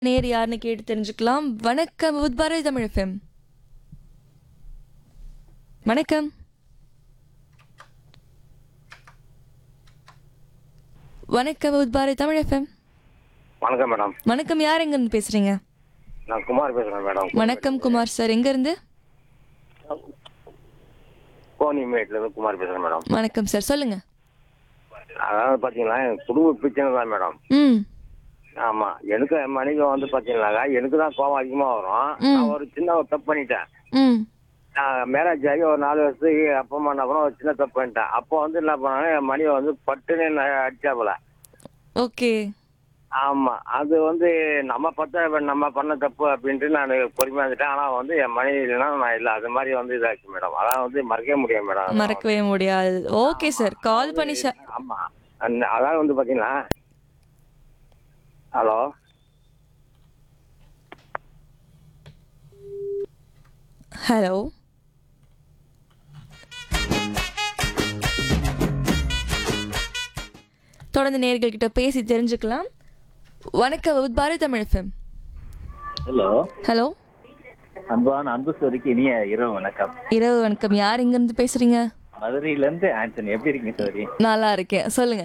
நேர் யாருன்னு கேட்டு தெரிஞ்சுக்கலாம் வணக்கம் வித் பாரதி தமிழ் எஃப்எம் வணக்கம் வணக்கம் வித் பாரதி தமிழ் எஃப்எம் வணக்கம் மேடம் வணக்கம் யார் எங்க இருந்து பேசுறீங்க நான் குமார் பேசுறேன் மேடம் வணக்கம் குமார் சார் எங்க இருந்து கோனிமேட்ல இருந்து குமார் பேசுறேன் மேடம் வணக்கம் சார் சொல்லுங்க அதாவது பாத்தீங்கன்னா என் குடும்ப பிரச்சனை தான் மேடம் ம் ஆமா எனக்கு என் மனைவி வந்து பாத்தீங்கன்னாக்கா எனக்கு தான் கோவம் அதிகமா வரும் ம். நான் ஒரு சின்ன ஒரு தப்பு பண்ணிட்டேன் ம் நான் மேரேஜ் ஆகி ஒரு நாலு வருஷத்துக்கு அப்பா அம்மா என்ன பண்ண ஒரு சின்ன தப்பு பண்ணிட்டேன் அப்போ வந்து என்ன பண்ணாங்க என் மனைவி வந்து பட்டுன்னு என்ன அடிச்சா போல ஓகே ஆமா அது வந்து நம்ம பார்த்தா நம்ம பண்ண தப்பு அப்படின்ட்டு நான் பொறுமையா இருந்துட்டேன் ஆனா வந்து என் மனைவி இல்லைன்னா நான் இல்லை அது மாதிரி வந்து இதாச்சு மேடம் அதான் வந்து மறக்கவே முடியாது மேடம் மறக்கவே முடியாது ஓகே சார் கால் பண்ணி ஷ- ஆமா அந்த அதாவது வந்து பாத்தீங்கன்னா ஹலோ ஹலோ தொடர்ந்து நேர்கள் கிட்ட பேசி தெரிஞ்சுக்கலாம் வணக்கம் with Bharathi Tamil FM hello hello அன்பான அன்பு சோரிக்கு இனிய இரவு வணக்கம் இரவு வணக்கம் யார் இங்க இருந்து பேசுறீங்க மதுரையில இருந்து ஆண்டனி எப்படி இருக்கீங்க சோரி நல்லா இருக்கேன் சொல்லுங்க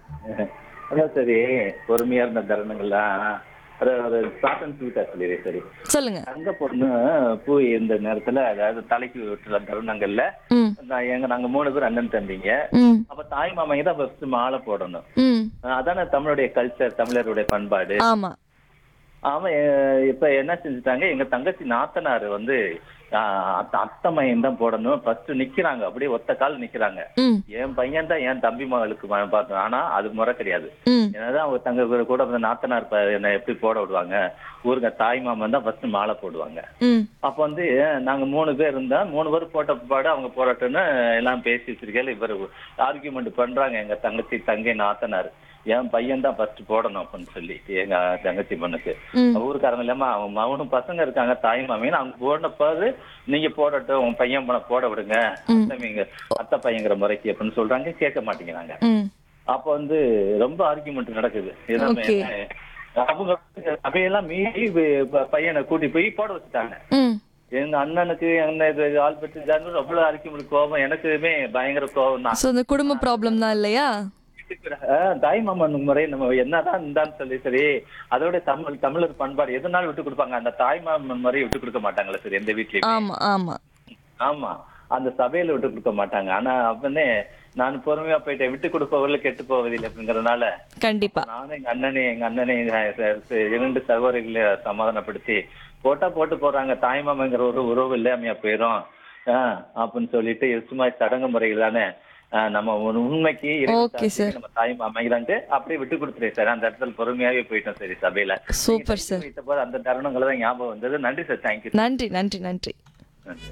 அதான் சரி பொறுமையா இருந்த தருணங்கள்லாம் ஒரு ஒரு ஷார்ட் அண்ட் ஸ்வீட்டா சொல்லிடுறேன் சரி சொல்லுங்க தங்க பொண்ணு பூ இந்த நேரத்துல அதாவது தலைக்கு விட்டுற தருணங்கள்ல ம் நான் எங்க நாங்க மூணு பேர் அண்ணன் தம்பிங்க ம் அப்ப தாய் மாமைங்க தான் ஃபர்ஸ்ட் மாலை போடணும் ம் அதானே தமிழுடைய கல்ச்சர் தமிழருடைய பண்பாடு ஆமா அவன் அஹ், இப்ப என்ன செஞ்சுட்டாங்க எங்க தங்கச்சி நாத்தனார் வந்து ஆஹ், அத்த- அத்தை மையம் தான் போடணும் ஃபர்ஸ்ட் நிக்கிறாங்க அப்படியே ஒத்த கால் நிக்கிறாங்க ம் என் பையன் தான் என் தம்பி மகளுக்கு ம- பார்த்தோம் ஆனா அது முறை கிடையாது ம் என்னதான் அவங்க தங்க கூட- கூட வந்து நாத்தனார் ப- என்ன எப்படி போட விடுவாங்க ஊருங்க தாய் மாமன் தான் ஃபர்ஸ்ட் மாலை போடுவாங்க ம் அப்ப வந்து நாங்க மூணு பேர் இருந்தா மூணு பேர் போட்ட பாடு அவங்க போடட்டும்னு எல்லாம் பேசி வச்சிருக்கையில இவர் ஆர்கியூமெண்ட் பண்றாங்க எங்க தங்கச்சி தங்கை நாத்தனார் என் பையன் தான் ஃபர்ஸ்ட் போடணும் அப்படின்னு சொல்லி எங்க தங்கச்சி பொண்ணுக்கு ம் ஊருக்காரங்க இல்லாம அவன் மகனும் பசங்க இருக்காங்க தாய் மாமின்னு அவங்க போட பாரு நீங்க போடட்டும் உன் பையன் போன போட விடுங்க அத்தைங்க அத்தை பையங்கிற முறைக்கு அப்படின்னு சொல்றாங்க கேட்க மாட்டேங்கிறாங்க ம் அப்ப வந்து ரொம்ப ஆர்குமெண்ட் நடக்குது எல்லாமே Okay. அவங்க அவையெல்லாம் மீறி ப- பையனை கூட்டி போய் போட வச்சுட்டாங்க ம் எங்க அண்ணனுக்கு என்ன இது ஆல்பர்ட் ஜான் அவ்வளவு ஆர்குமெண்ட் கோபம் எனக்குமே பயங்கர கோபம் தான் ஸோ இந்த குடும்ப ப்ராப்ளம் தான் இல்லையா ஆஹ் தாய் மாமன் முறை நம்ம என்னதான் இருந்தான்னு சொல்லி சரி அதோட தமிழ் தமிழர் பண்பாடு எதனாலும் விட்டு கொடுப்பாங்க அந்த தாய் மாமன் முறையை விட்டு கொடுக்க மாட்டாங்களா சரி எந்த வீட்லயும் ஆமா ஆமா ஆமா அந்த சபையில விட்டு கொடுக்க மாட்டாங்க ஆனா அவனே நான் பொறுமையா போயிட்டேன் விட்டு கொடுப்பவர்கள் கெட்டு போவதில்லை அப்படிங்கறதுனால கண்டிப்பா நானும் எங்க அண்ணனே எங்க அண்ணனே எங்க ச- ச- இரண்டு சகோதரிகளை சமாதானப்படுத்தி போட்டா போட்டு போறாங்க தாய் மாமங்கிற ஒரு உறவு இல்லாமையா போயிரும் ஆஹ் அப்படின்னு சொல்லிட்டு சும்மா சடங்கு முறைகள் தானே ஆஹ் நம்ம ஒரு உண்மைக்கு இறைவன் Okay, சாட்சி, நம்ம தாய் மாமைகிறான்ட்டு அப்படியே விட்டு கொடுத்துறேன் சார் அந்த இடத்துல பொறுமையாவே போயிட்டோம் சரி சபையில சூப்பர் சார் வைத்த போது அந்த தருணங்களை தான் ஞாபகம் வந்தது நன்றி சார் தேங்க்யூ நன்றி நன்றி நன்றி நன்றி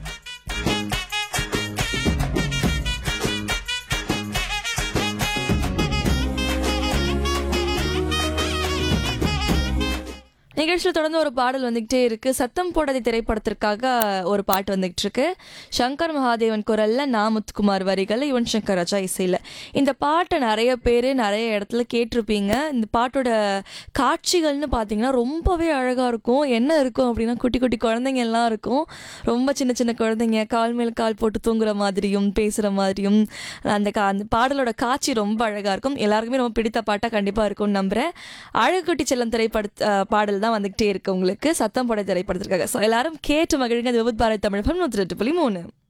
நிகழ்ச்சியில் தொடர்ந்து ஒரு பாடல் வந்துகிட்டே இருக்கு சத்தம் போடாத திரைப்படத்திற்காக ஒரு பாட்டு வந்துகிட்டு இருக்கு சங்கர் மகாதேவன் குரல்ல நா முத்துக்குமார் வரிகள் யுவன் சங்கர் ராஜா இசையில் இந்த பாட்டை நிறைய பேர் நிறைய இடத்துல கேட்டிருப்பீங்க இந்த பாட்டோட காட்சிகள்னு பார்த்தீங்கன்னா ரொம்பவே அழகாக இருக்கும் என்ன இருக்கும் அப்படின்னா குட்டி குட்டி குழந்தைங்க எல்லாம் இருக்கும் ரொம்ப சின்ன சின்ன குழந்தைங்க கால் மேல் கால் போட்டு தூங்குற மாதிரியும் பேசுகிற மாதிரியும் அந்த கா அந்த பாடலோட காட்சி ரொம்ப அழகாக இருக்கும் எல்லாருக்குமே ரொம்ப பிடித்த பாட்டாக கண்டிப்பாக இருக்கும்னு நம்புகிறேன் அழகுட்டி செல்லம் திரைப்பட அஹ், பாடல் தான் வந்துகிட்டே இருக்கு உங்களுக்கு சத்தம் போட திரைப்படத்திற்காக ஸோ எல்லாரும் கேட்டு மகிழுங்க அது விபத் பாரத் தமிழ் நூற்றி ரெண்டு புள்ளி மூணு